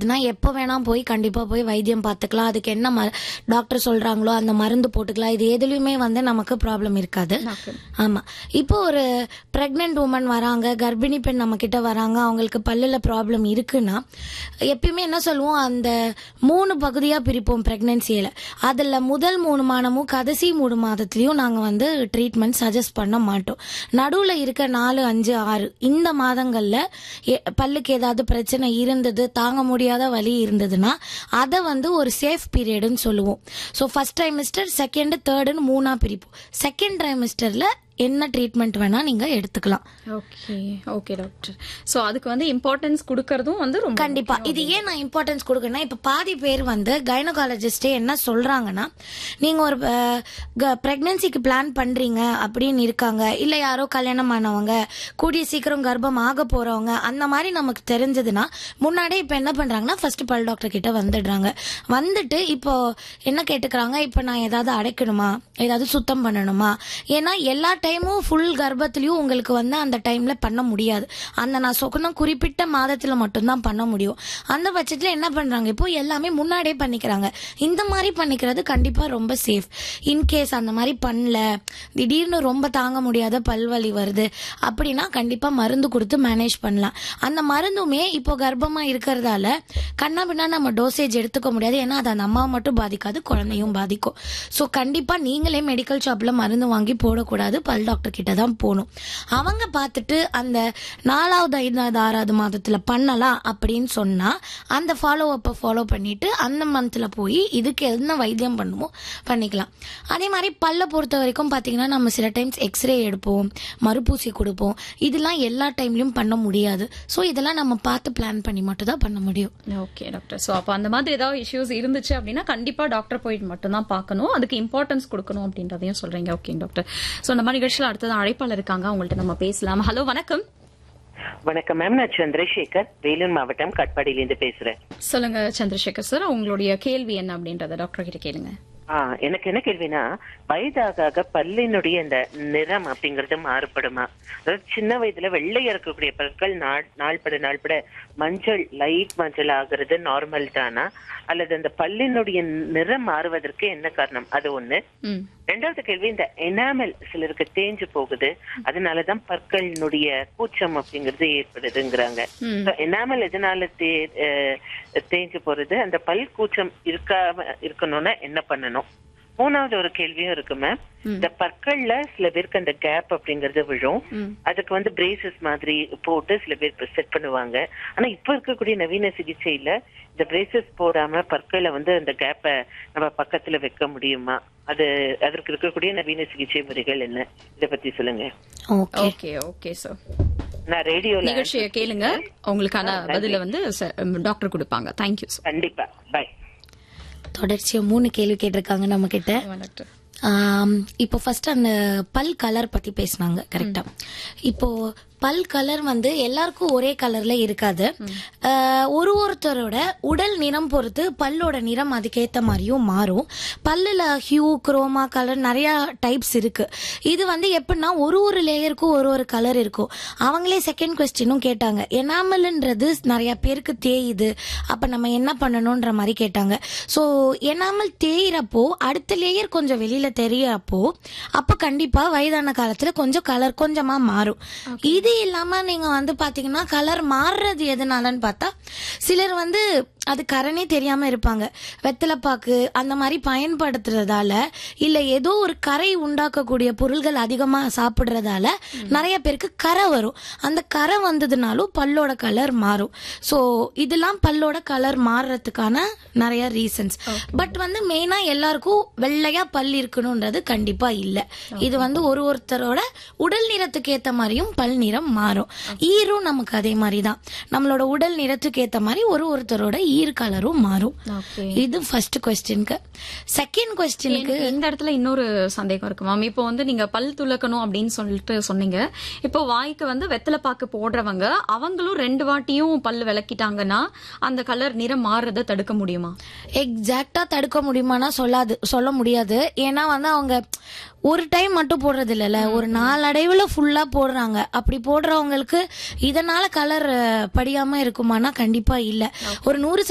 வருதுன்னா எப்போ வேணா போய் கண்டிப்பா போய் வைத்தியம் பார்த்துக்கலாம் அதுக்கு என்ன ம- டாக்டர் சொல்றாங்களோ அந்த மருந்து போட்டுக்கலாம் இது எதுலயுமே வந்து நமக்கு ப்ராப்ளம் இருக்காது Okay. ஆமா இப்போ ஒரு பிரெக்னென்ட் உமன் வராங்க கர்ப்பிணி பெண் நம்ம கிட்ட வராங்க அவங்களுக்கு பல்லுல ப்ராப்ளம் இருக்குன்னா எப்பயுமே என்ன சொல்லுவோம் அந்த மூணு பகுதியா பிரிப்போம் பிரெக்னன்சியில அதுல முதல் மூணு மாதமும் கடைசி மூணு மாதத்துலயும் நாங்க வந்து ட்ரீட்மெண்ட் சஜஸ்ட் பண்ண மாட்டோம் நடுவுல இருக்க நாலு அஞ்சு ஆறு இந்த மாதங்கள்ல எ- பல்லுக்கு ஏதாவது பிரச்சனை இருந்தது தாங்க முடியாத வலி இருந்ததுன்னா அதை வந்து ஒரு சேஃப் பீரியட்னு சொல்லுவோம் ஸோ ஃபர்ஸ்ட் ட்ரைமிஸ்டர் செகண்ட் தேர்டுன்னு மூணா பிரிப்போம் செகண்ட் ட்ரைமிஸ்டர்ல என்ன ட்ரீட்மெண்ட் வேணா நீங்க எடுத்துக்கலாம் ஓகே ஓகே டாக்டர் சோ அதுக்கு வந்து இம்பார்ட்டன்ஸ் கொடுக்கறதும் வந்து ரொம்ப கண்டிப்பா இது ஏன் நான் இம்பார்ட்டன்ஸ் கொடுக்கறேன்னா இப்ப பாதி பேர் வந்து கைனகாலஜிஸ்டே என்ன சொல்றாங்கன்னா நீங்க ஒரு பிரெக்னன்சிக்கு பிளான் பண்றீங்க அப்படின்னு இருக்காங்க இல்ல யாரோ கல்யாணம் ஆனவங்க கூடிய சீக்கிரம் கர்ப்பம் ஆக போறவங்க அந்த மாதிரி நமக்கு தெரிஞ்சதுன்னா முன்னாடியே இப்ப என்ன பண்றாங்கன்னா ஃபர்ஸ்ட் பல் டாக்டர் கிட்ட வந்துடுறாங்க வந்துட்டு இப்போ என்ன கேட்டுக்கிறாங்க இப்ப நான் ஏதாவது அடைக்கணுமா ஏதாவது சுத்தம் பண்ணணுமா ஏன்னா எல்லா டைமும் ஃபுல் கர்ப்பத்திலயும் உங்களுக்கு வந்து அந்த டைம்ல பண்ண முடியாது அந்த நான் சொக்கணும் குறிப்பிட்ட மாதத்துல மட்டும்தான் பண்ண முடியும் அந்த பட்சத்துல என்ன பண்றாங்க இப்போ எல்லாமே முன்னாடியே பண்ணிக்கிறாங்க இந்த மாதிரி பண்ணிக்கிறது கண்டிப்பா ரொம்ப சேஃப் இன்கேஸ் அந்த மாதிரி பண்ணல திடீர்னு ரொம்ப தாங்க முடியாத பல்வலி வருது அப்படின்னா கண்டிப்பா மருந்து கொடுத்து மேனேஜ் பண்ணலாம் அந்த மருந்துமே இப்போ கர்ப்பமா இருக்கிறதால கண்ணா பின்னா நம்ம டோசேஜ் எடுத்துக்க முடியாது ஏன்னா அது அந்த அம்மாவை மட்டும் பாதிக்காது குழந்தையும் பாதிக்கும் ஸோ கண்டிப்பா நீங்களே மெடிக்கல் ஷாப்ல மருந்து வாங்கி போடக்கூடாது பல் டாக்டர் கிட்ட தான் போகணும் அவங்க பார்த்துட்டு அந்த நாலாவது ஐந்தாவது ஆறாவது மாதத்துல பண்ணலாம் அப்படின்னு சொன்னா அந்த ஃபாலோ அப்பை ஃபாலோ பண்ணிட்டு அந்த மந்த்ல போய் இதுக்கு என்ன வைத்தியம் பண்ணுமோ பண்ணிக்கலாம் அதே மாதிரி பல்ல பொறுத்த வரைக்கும் பாத்தீங்கன்னா நம்ம சில டைம்ஸ் எக்ஸ்ரே எடுப்போம் மறுபூசி கொடுப்போம் இதெல்லாம் எல்லா டைம்லயும் பண்ண முடியாது ஸோ இதெல்லாம் நம்ம பார்த்து பிளான் பண்ணி மட்டும் தான் பண்ண முடியும் ஓகே டாக்டர் சோ அப்ப அந்த மாதிரி ஏதாவது இஷ்யூஸ் இருந்துச்சு அப்படின்னா கண்டிப்பா டாக்டர் போயிட்டு மட்டும் தான் பார்க்கணும் அதுக்கு இம்பார்ட்டன்ஸ் கொடுக்கணும் அப்படின்றதையும் சொல்றீங்க ஓகே டாக்டர் சோ நம்ம நிகழ்ச்சியில் அடுத்தது அழைப்பாளர் இருக்காங்க அவங்கள்ட்ட நம்ம பேசலாம் ஹலோ வணக்கம் வணக்கம் மேம் நான் சந்திரசேகர் வேலூர் மாவட்டம் கட்பாடியிலிருந்து பேசுறேன் சொல்லுங்க சந்திரசேகர் சார் உங்களுடைய கேள்வி என்ன அப்படின்றத டாக்டர் கிட்ட கேளுங்க ஆ எனக்கு என்ன கேள்வினா வயதாக ஆக பல்லினுடைய இந்த நிறம் அப்படிங்கறது மாறுபடுமா அதாவது சின்ன வயதுல வெள்ளையா இருக்கக்கூடிய பற்கள் நாள் நாள்பட நாள்பட மஞ்சள் லைட் மஞ்சள் ஆகுறது நார்மல் தானா அல்லது அந்த பல்லினுடைய நிறம் மாறுவதற்கு என்ன காரணம் அது ஒண்ணு ம் ரெண்டாவது கேள்வி இந்த எனாமல் சிலருக்கு தேஞ்சு போகுது அதனாலதான் பற்களினுடைய கூச்சம் அப்படிங்கிறது ஏற்படுதுங்கிறாங்க ம். எனாமல் எதனால தே- அஹ் தேஞ்சு போறது அந்த பல் கூச்சம் இருக்காம இருக்கணும்னா என்ன பண்ணணும் மூணாவது ஒரு கேள்வியும் இருக்கு மேம் இந்த பற்கள்ல சில பேருக்கு அந்த கேப் அப்படிங்கறது விழும் ம். அதுக்கு வந்து பிரேசஸ் மாதிரி போட்டு சில பேர் செட் பண்ணுவாங்க ஆனா இப்ப இருக்கக்கூடிய நவீன சிகிச்சையில இந்த பிரேசஸ் போடாம பற்களை வந்து அந்த கேப்பை நம்ம பக்கத்துல வைக்க முடியுமா அது அதற்கு இருக்கக்கூடிய நவீன சிகிச்சை முறைகள் என்ன இத பத்தி சொல்லுங்க ஓகே ஓகே ஓகே சார் நான் ரேடியோல நிகழ்ச்சியை கேளுங்க உங்களுக்கான பதில வந்து ச- டாக்டர் கொடுப்பாங்க தேங்க்யூ சார் கண்டிப்பா பை தொடர்ச்சியா மூணு கேள்வி கேட்டிருக்காங்க நம்ம கிட்ட டாக்டர் ஆம், இப்போ ஃபர்ஸ்ட் அந்த பல் கலர் பத்தி பேசினாங்க கரெக்டா இப்போ பல் கலர் வந்து எல்லாருக்கும் ஒரே கலர்ல இருக்காது ஆஹ், ஒரு ஒருத்தரோட உடல் நிறம் பொறுத்து பல்லோட நிறம் அதுக்கேத்த மாதிரியும் மாறும் பல்லுல ஹியூ குரோமா கலர் நிறைய டைப்ஸ் இருக்கு இது வந்து எப்படின்னா ஒரு ஒரு லேயருக்கும் ஒரு ஒரு கலர் இருக்கும் அவங்களே செகண்ட் கொஸ்டினும் கேட்டாங்க எனாமல்ன்றது நிறைய பேருக்கு தேயுது அப்ப நம்ம என்ன பண்ணணும்ன்ற மாதிரி கேட்டாங்க ஸோ எனாமல் தேயிறப்போ அடுத்த லேயர் கொஞ்சம் வெளியில தெரியறப்போ அப்ப கண்டிப்பா வயதான காலத்துல கொஞ்சம் கலர் கொஞ்சமா மாறும் இது இல்லாம நீங்க வந்து பாத்தீங்கன்னா கலர் மாறுறது எதனாலன்னு பார்த்தா சிலர் வந்து அது கரணே தெரியாம இருப்பாங்க வெத்தலைப்பாக்கு அந்த மாதிரி பயன்படுத்துறதால இல்ல ஏதோ ஒரு கரை உண்டாக்கக்கூடிய பொருள்கள் அதிகமா சாப்பிடுறதால நிறைய பேருக்கு கரை வரும் அந்த கரை வந்ததுனாலும் பல்லோட கலர் மாறும் சோ இதெல்லாம் பல்லோட கலர் மாறுறதுக்கான நிறைய ரீசன்ஸ் பட் வந்து மெயினா எல்லாருக்கும் வெள்ளையா பல் இருக்கணும்ன்றது கண்டிப்பா இல்ல இது வந்து ஒரு ஒருத்தரோட உடல் நிறத்துக்கு ஏத்த மாதிரியும் பல் நிறம் மாறும் ஈரும் நமக்கு அதே மாதிரி தான் நம்மளோட உடல் நிறத்துக்கு ஏத்த மாதிரி ஒரு ஒருத்தரோட ஈர் கலரும் மாறும் ஓகே இது ஃபர்ஸ்ட் கொஸ்டினுக்கு செகண்ட் கொஸ்டினுக்கு எனக்கு இந்த இடத்துல இன்னொரு சந்தேகம் இருக்கு மேம் இப்போ வந்து நீங்க பல் துலக்கணும் அப்படின்னு சொல்லிட்டு சொன்னீங்க இப்போ வாய்க்கு வந்து வெத்தலை பாக்கு போடுறவங்க அவங்களும் ரெண்டு வாட்டியும் பல் விளக்கிட்டாங்கன்னா அந்த கலர் நிறம் மாறுறதை தடுக்க முடியுமா எக்ஸாக்டா தடுக்க முடியுமானா சொல்லாது சொல்ல முடியாது ஏன்னா வந்து அவங்க ஒரு டைம் மட்டும் போடுறது இல்லைல்ல ஒரு நாளடைவுல ஃபுல்லா போடுறாங்க அப்படி போடுறவங்களுக்கு இதனால கலர் படியாம இருக்குமானா கண்டிப்பா இல்ல ஒரு நூறு